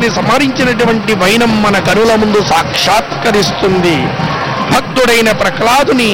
హిరణ్యకశిపుని సంహరించినటువంటి వైనం మన కనుల ముందు సాక్షాత్కరిస్తుంది భక్తుడైన ప్రహ్లాదుని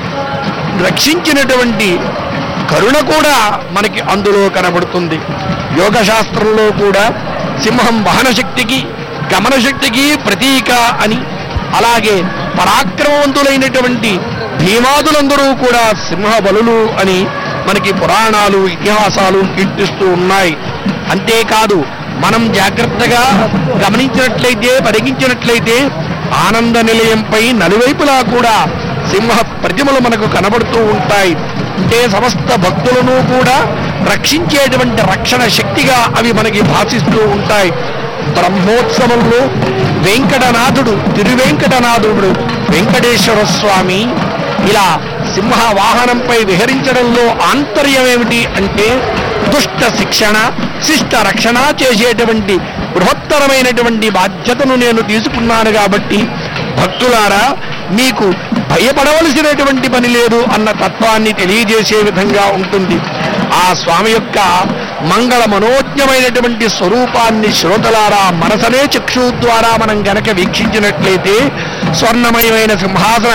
రక్షించినటువంటి కరుణ కూడా మనకి అందులో కనబడుతుంది యోగ శాస్త్రంలో కూడా సింహం వాహన శక్తికి గమన శక్తికి ప్రతీక అని అలాగే పరాక్రమవంతులైనటువంటి భీమాదులందరూ కూడా సింహ బలులు అని మనకి పురాణాలు ఇతిహాసాలు కీర్తిస్తూ ఉన్నాయి అంతేకాదు మనం జాగ్రత్తగా గమనించినట్లయితే పరిగించినట్లయితే ఆనంద నిలయంపై నలువైపులా కూడా సింహ ప్రతిమలు మనకు కనబడుతూ ఉంటాయి అంటే సమస్త భక్తులను కూడా రక్షించేటువంటి రక్షణ శక్తిగా అవి మనకి భాషిస్తూ ఉంటాయి బ్రహ్మోత్సవంలో వెంకటనాథుడు తిరువెంకటనాథుడు వెంకటేశ్వర స్వామి ఇలా సింహ వాహనంపై విహరించడంలో ఆంతర్యం ఏమిటి అంటే దుష్ట శిక్షణ శిష్ట రక్షణ చేసేటువంటి బృహత్తరమైనటువంటి బాధ్యతను నేను తీసుకున్నాను కాబట్టి భక్తులారా మీకు భయపడవలసినటువంటి పని లేదు అన్న తత్వాన్ని తెలియజేసే విధంగా ఉంటుంది ఆ స్వామి యొక్క మంగళ మనోజ్ఞమైనటువంటి స్వరూపాన్ని శ్రోతలారా మనసనే చక్షు ద్వారా మనం గనక వీక్షించినట్లయితే స్వర్ణమయమైన సింహాసన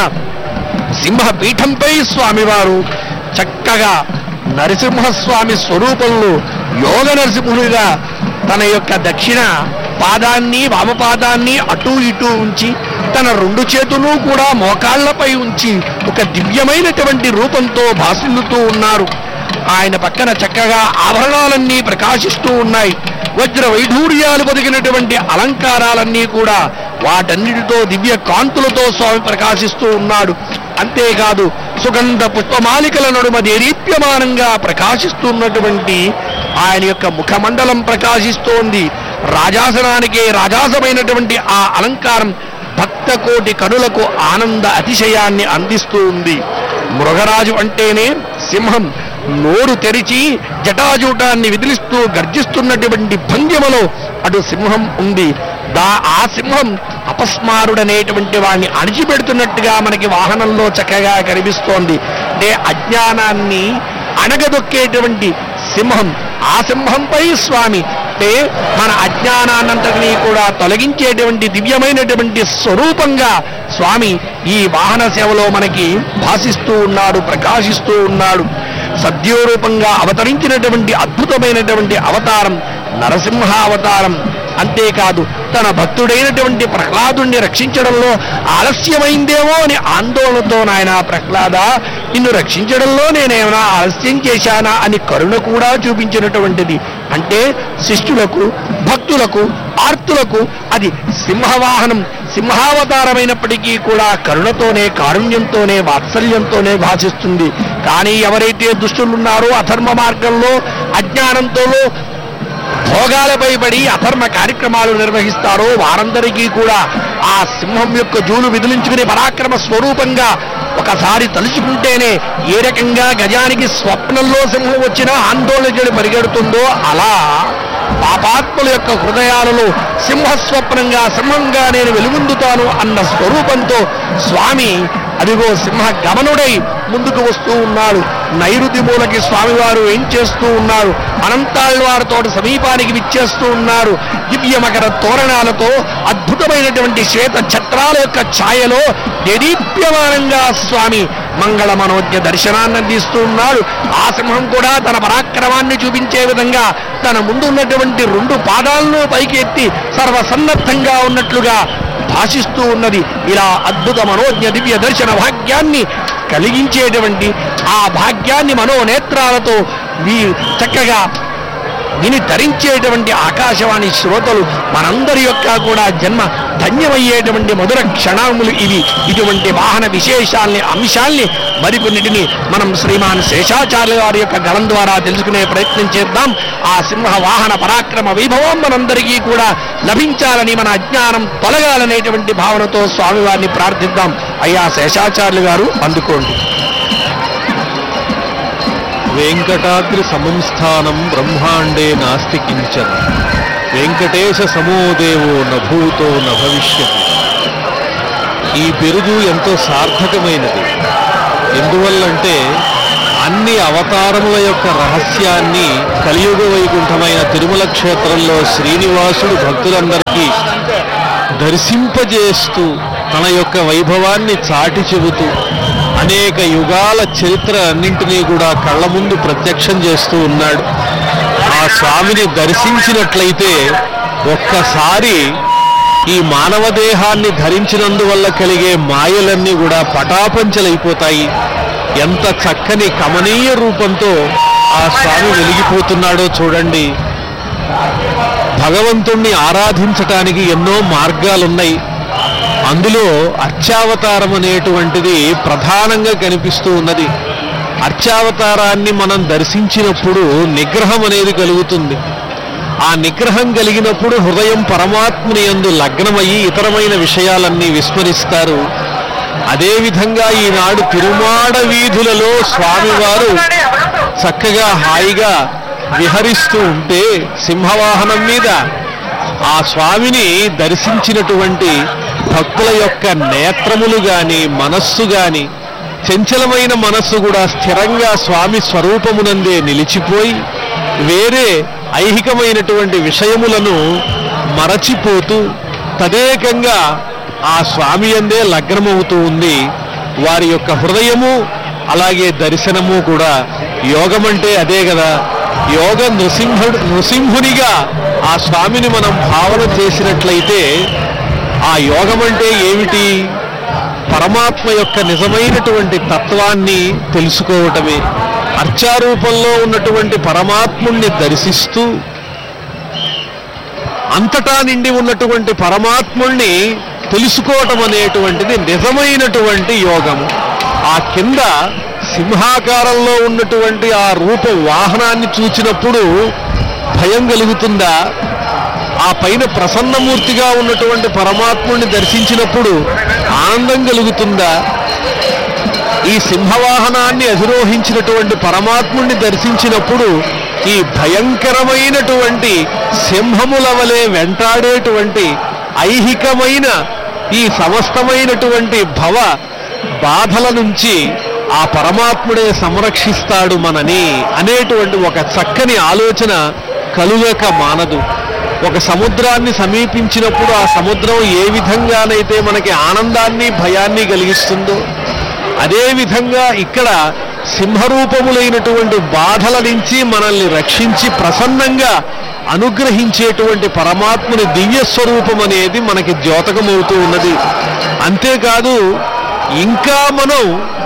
సింహపీఠంపై స్వామివారు చక్కగా నరసింహస్వామి స్వరూపంలో యోగ నరసింహునిగా తన యొక్క దక్షిణ పాదాన్ని వామపాదాన్ని అటూ ఇటూ ఉంచి తన రెండు చేతులు కూడా మోకాళ్లపై ఉంచి ఒక దివ్యమైనటువంటి రూపంతో భాసిల్లుతూ ఉన్నారు ఆయన పక్కన చక్కగా ఆభరణాలన్నీ ప్రకాశిస్తూ ఉన్నాయి వజ్ర వైఢూర్యాలు పొదిగినటువంటి అలంకారాలన్నీ కూడా వాటన్నిటితో దివ్య కాంతులతో స్వామి ప్రకాశిస్తూ ఉన్నాడు అంతేకాదు సుగంధ పుష్పమాలికల నడుమ దేదీప్యమానంగా ప్రకాశిస్తున్నటువంటి ఆయన యొక్క ముఖమండలం ప్రకాశిస్తోంది రాజాసనానికే రాజాసమైనటువంటి ఆ అలంకారం భక్త కోటి కనులకు ఆనంద అతిశయాన్ని అందిస్తూ ఉంది మృగరాజు అంటేనే సింహం నోరు తెరిచి జటాజూటాన్ని విదిలిస్తూ గర్జిస్తున్నటువంటి భంగిమలో అటు సింహం ఉంది దా ఆ సింహం అపస్మారుడనేటువంటి వాడిని అణిచిపెడుతున్నట్టుగా మనకి వాహనంలో చక్కగా కనిపిస్తోంది అంటే అజ్ఞానాన్ని అణగదొక్కేటువంటి సింహం ఆ సింహంపై స్వామి అంటే మన అజ్ఞానాన్నంతటినీ కూడా తొలగించేటువంటి దివ్యమైనటువంటి స్వరూపంగా స్వామి ఈ వాహన సేవలో మనకి భాషిస్తూ ఉన్నాడు ప్రకాశిస్తూ ఉన్నాడు సద్యోరూపంగా అవతరించినటువంటి అద్భుతమైనటువంటి అవతారం నరసింహ అవతారం అంతేకాదు తన భక్తుడైనటువంటి ప్రహ్లాదుణ్ణి రక్షించడంలో ఆలస్యమైందేమో అని ఆందోళనతో నాయన ప్రహ్లాద నిన్ను రక్షించడంలో నేనేమైనా ఆలస్యం చేశానా అని కరుణ కూడా చూపించినటువంటిది అంటే శిష్యులకు భక్తులకు ఆర్తులకు అది సింహవాహనం సింహావతారమైనప్పటికీ కూడా కరుణతోనే కారుణ్యంతోనే వాత్సల్యంతోనే భాషిస్తుంది కానీ ఎవరైతే దుష్టులున్నారో అధర్మ మార్గంలో అజ్ఞానంతోనో భోగాలపై పడి అధర్మ కార్యక్రమాలు నిర్వహిస్తారో వారందరికీ కూడా ఆ సింహం యొక్క జూలు విదిలించుకుని పరాక్రమ స్వరూపంగా ఒకసారి తలుచుకుంటేనే ఏ రకంగా గజానికి స్వప్నంలో సింహం వచ్చినా ఆందోళన చెడి పరిగెడుతుందో అలా పాపాత్ముల యొక్క హృదయాలలో సింహస్వప్నంగా సింహంగా నేను వెలుగొందుతాను అన్న స్వరూపంతో స్వామి అదిగో సింహ గమనుడై ముందుకు వస్తూ ఉన్నాడు నైరుతి మూలకి స్వామివారు ఏం చేస్తూ ఉన్నారు అనంతాళ్వారితో సమీపానికి విచ్చేస్తూ ఉన్నారు దివ్య మకర తోరణాలతో అద్భుతమైనటువంటి శ్వేత ఛత్రాల యొక్క ఛాయలో దేదీప్యమానంగా స్వామి మంగళ మనోజ్ఞ దర్శనాన్ని అందిస్తూ ఉన్నాడు ఆ సింహం కూడా తన పరాక్రమాన్ని చూపించే విధంగా తన ముందు ఉన్నటువంటి రెండు పాదాలను పైకి ఎత్తి సర్వసన్నద్ధంగా ఉన్నట్లుగా భాషిస్తూ ఉన్నది ఇలా అద్భుత మనోజ్ఞ దివ్య దర్శన భాగ్యాన్ని కలిగించేటువంటి ఆ భాగ్యాన్ని మనోనేత్రాలతో వీ చక్కగా విని ధరించేటువంటి ఆకాశవాణి శ్రోతలు మనందరి యొక్క కూడా జన్మ ధన్యమయ్యేటువంటి మధుర క్షణములు ఇవి ఇటువంటి వాహన విశేషాల్ని అంశాల్ని మరికొన్నిటిని మనం శ్రీమాన్ శేషాచార్య వారి యొక్క గళం ద్వారా తెలుసుకునే ప్రయత్నం చేద్దాం ఆ సింహ వాహన పరాక్రమ వైభవం మనందరికీ కూడా లభించాలని మన అజ్ఞానం తొలగాలనేటువంటి భావనతో స్వామివారిని ప్రార్థిద్దాం అయ్యా శేషాచార్యులు గారు అందుకోండి వెంకటాద్రి సమంస్థానం బ్రహ్మాండే నాస్తి కించన వెంకటేశ సమోదేవో నభూతో నభవిష్యతి ఈ బిరుదు ఎంతో సార్థకమైనది ఎందువల్లంటే అన్ని అవతారముల యొక్క రహస్యాన్ని కలియుగ వైకుంఠమైన తిరుమల క్షేత్రంలో శ్రీనివాసుడు భక్తులందరికీ దర్శింపజేస్తూ తన యొక్క వైభవాన్ని చాటి చెబుతూ అనేక యుగాల చరిత్ర అన్నింటినీ కూడా కళ్ళ ముందు ప్రత్యక్షం చేస్తూ ఉన్నాడు ఆ స్వామిని దర్శించినట్లయితే ఒక్కసారి ఈ మానవ దేహాన్ని ధరించినందువల్ల కలిగే మాయలన్నీ కూడా పటాపంచలైపోతాయి ఎంత చక్కని కమనీయ రూపంతో ఆ స్వామి వెలిగిపోతున్నాడో చూడండి భగవంతుణ్ణి ఆరాధించటానికి ఎన్నో మార్గాలున్నాయి అందులో అర్చావతారం అనేటువంటిది ప్రధానంగా కనిపిస్తూ ఉన్నది అర్చావతారాన్ని మనం దర్శించినప్పుడు నిగ్రహం అనేది కలుగుతుంది ఆ నిగ్రహం కలిగినప్పుడు హృదయం పరమాత్ముని యందు లగ్నమయ్యి ఇతరమైన విషయాలన్నీ విస్మరిస్తారు అదేవిధంగా ఈనాడు తిరుమాడ వీధులలో స్వామివారు చక్కగా హాయిగా విహరిస్తూ ఉంటే సింహవాహనం మీద ఆ స్వామిని దర్శించినటువంటి భక్తుల యొక్క నేత్రములు గాని మనస్సు గాని చంచలమైన మనస్సు కూడా స్థిరంగా స్వామి స్వరూపమునందే నిలిచిపోయి వేరే ఐహికమైనటువంటి విషయములను మరచిపోతూ తదేకంగా ఆ స్వామి అందే లగ్నమవుతూ ఉంది వారి యొక్క హృదయము అలాగే దర్శనము కూడా యోగం అంటే అదే కదా యోగ నృసింహుడు నృసింహునిగా ఆ స్వామిని మనం భావన చేసినట్లయితే ఆ యోగం అంటే ఏమిటి పరమాత్మ యొక్క నిజమైనటువంటి తత్వాన్ని తెలుసుకోవటమే అర్చారూపంలో ఉన్నటువంటి పరమాత్ముణ్ణి దర్శిస్తూ అంతటా నిండి ఉన్నటువంటి పరమాత్ముణ్ణి తెలుసుకోవటం అనేటువంటిది నిజమైనటువంటి యోగము ఆ కింద సింహాకారంలో ఉన్నటువంటి ఆ రూప వాహనాన్ని చూచినప్పుడు భయం కలుగుతుందా ఆ పైన ప్రసన్నమూర్తిగా ఉన్నటువంటి పరమాత్ముణ్ణి దర్శించినప్పుడు ఆనందం కలుగుతుందా ఈ సింహవాహనాన్ని అధిరోహించినటువంటి పరమాత్ముణ్ణి దర్శించినప్పుడు ఈ భయంకరమైనటువంటి సింహముల వలె వెంటాడేటువంటి ఐహికమైన ఈ సమస్తమైనటువంటి భవ బాధల నుంచి ఆ పరమాత్ముడే సంరక్షిస్తాడు మనని అనేటువంటి ఒక చక్కని ఆలోచన కలుగక మానదు ఒక సముద్రాన్ని సమీపించినప్పుడు ఆ సముద్రం ఏ విధంగానైతే మనకి ఆనందాన్ని భయాన్ని కలిగిస్తుందో అదే విధంగా ఇక్కడ సింహరూపములైనటువంటి బాధల నుంచి మనల్ని రక్షించి ప్రసన్నంగా అనుగ్రహించేటువంటి పరమాత్ముని దివ్య స్వరూపం అనేది మనకి ద్యోతకమవుతూ ఉన్నది అంతేకాదు ఇంకా మనం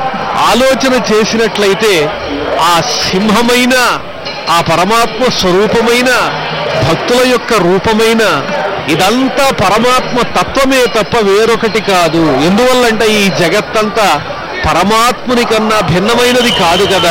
ఆలోచన చేసినట్లయితే ఆ సింహమైన ఆ పరమాత్మ స్వరూపమైన భక్తుల యొక్క రూపమైన ఇదంతా పరమాత్మ తత్వమే తప్ప వేరొకటి కాదు ఎందువల్లంటే ఈ జగత్తంతా పరమాత్ముని కన్నా భిన్నమైనది కాదు కదా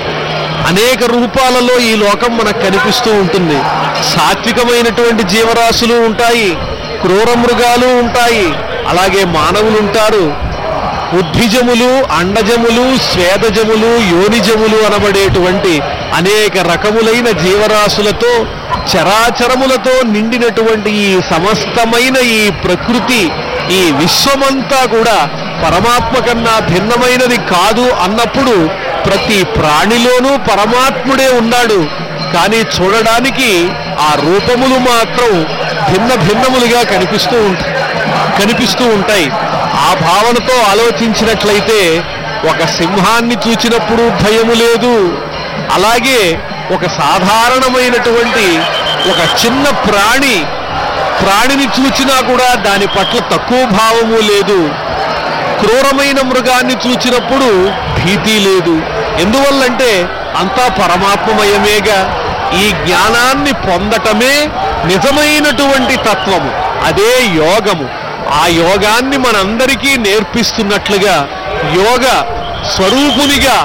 అనేక రూపాలలో ఈ లోకం మనకు కనిపిస్తూ ఉంటుంది సాత్వికమైనటువంటి జీవరాశులు ఉంటాయి క్రూర మృగాలు ఉంటాయి అలాగే మానవులు ఉంటారు ఉద్భిజములు అండజములు స్వేదజములు యోనిజములు అనబడేటువంటి అనేక రకములైన జీవరాశులతో చరాచరములతో నిండినటువంటి ఈ సమస్తమైన ఈ ప్రకృతి ఈ విశ్వమంతా కూడా పరమాత్మ కన్నా భిన్నమైనది కాదు అన్నప్పుడు ప్రతి ప్రాణిలోనూ పరమాత్ముడే ఉన్నాడు కానీ చూడడానికి ఆ రూపములు మాత్రం భిన్న భిన్నములుగా కనిపిస్తూ ఉంటాయి కనిపిస్తూ ఉంటాయి ఆ భావనతో ఆలోచించినట్లయితే ఒక సింహాన్ని చూచినప్పుడు భయము లేదు అలాగే ఒక సాధారణమైనటువంటి ఒక చిన్న ప్రాణి ప్రాణిని చూచినా కూడా దాని పట్ల తక్కువ భావము లేదు క్రూరమైన మృగాన్ని చూచినప్పుడు భీతి లేదు ఎందువల్లంటే అంతా పరమాత్మమయమేగా ఈ జ్ఞానాన్ని పొందటమే నిజమైనటువంటి తత్వము అదే యోగము ఆ యోగాన్ని మనందరికీ నేర్పిస్తున్నట్లుగా యోగ స్వరూపునిగా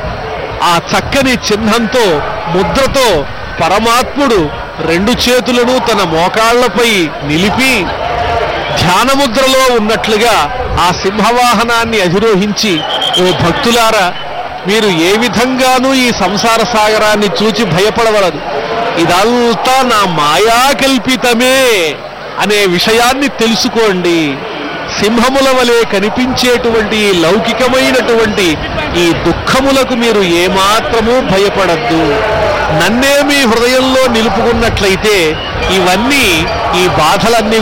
ఆ చక్కని చిహ్నంతో ముద్రతో పరమాత్ముడు రెండు చేతులను తన మోకాళ్లపై నిలిపి ధ్యానముద్రలో ఉన్నట్లుగా ఆ సింహవాహనాన్ని అధిరోహించి ఓ భక్తులారా మీరు ఏ విధంగానూ ఈ సంసార సాగరాన్ని చూచి భయపడవలదు ఇదంతా నా మాయా కల్పితమే అనే విషయాన్ని తెలుసుకోండి సింహముల వలె కనిపించేటువంటి ఈ లౌకికమైనటువంటి ఈ దుఃఖములకు మీరు ఏమాత్రమూ భయపడద్దు నన్నే మీ హృదయంలో నిలుపుకున్నట్లయితే ఇవన్నీ ఈ బాధలన్నీ